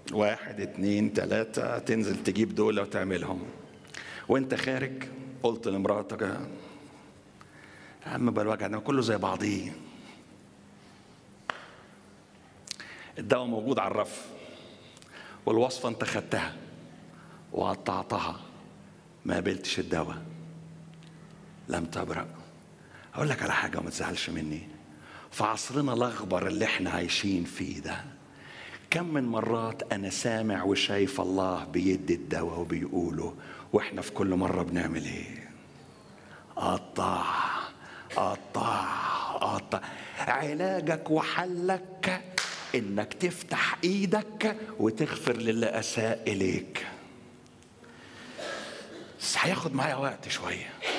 واحد اتنين تلاتة تنزل تجيب دول وتعملهم وانت خارج قلت لمراتك يا عم بقى الوجع ده كله زي بعضيه الدواء موجود على الرف والوصفة انت خدتها وقطعتها ما قبلتش الدواء لم تبرأ أقول لك على حاجة وما تزعلش مني في عصرنا الأخبر اللي احنا عايشين فيه ده كم من مرات أنا سامع وشايف الله بيدي الدواء وبيقوله وإحنا في كل مرة بنعمل إيه؟ قطع قطع قطع علاجك وحلك إنك تفتح إيدك وتغفر للي أساء إليك بس هياخد معايا وقت شوية